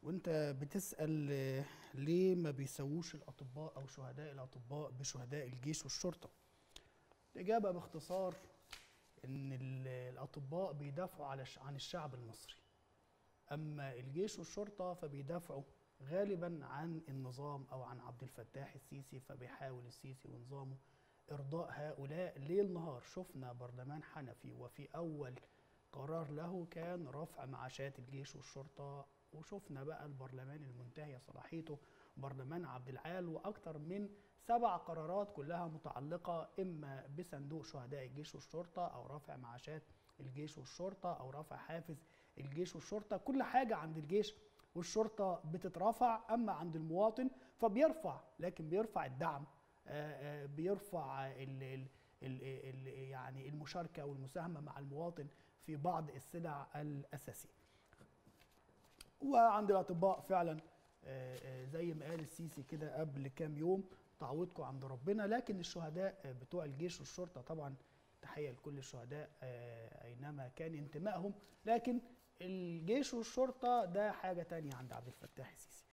وانت بتسأل آه، ليه ما بيسووش الأطباء أو شهداء الأطباء بشهداء الجيش والشرطة الإجابة باختصار إن ال- الأطباء بيدافعوا على ش- عن الشعب المصري أما الجيش والشرطة فبيدافعوا غالبا عن النظام أو عن عبد الفتاح السيسي فبيحاول السيسي ونظامه إرضاء هؤلاء ليل نهار شفنا برلمان حنفي وفي أول قرار له كان رفع معاشات الجيش والشرطة وشفنا بقى البرلمان المنتهية صلاحيته برلمان عبد العال وأكثر من سبع قرارات كلها متعلقة إما بصندوق شهداء الجيش والشرطة أو رفع معاشات الجيش والشرطة أو رفع حافز الجيش والشرطة كل حاجة عند الجيش والشرطة بتترفع أما عند المواطن فبيرفع لكن بيرفع الدعم آه، آه، بيرفع ال ال ال ال يعني المشاركة والمساهمة مع المواطن في بعض السلع الأساسية وعند الأطباء فعلا آه، آه، زي ما قال السيسي كده قبل كام يوم تعويضكم عند ربنا لكن الشهداء آه، بتوع الجيش والشرطة طبعا تحية لكل الشهداء آه، أينما كان انتمائهم لكن الجيش والشرطة ده حاجة تانية عند عبد الفتاح السيسي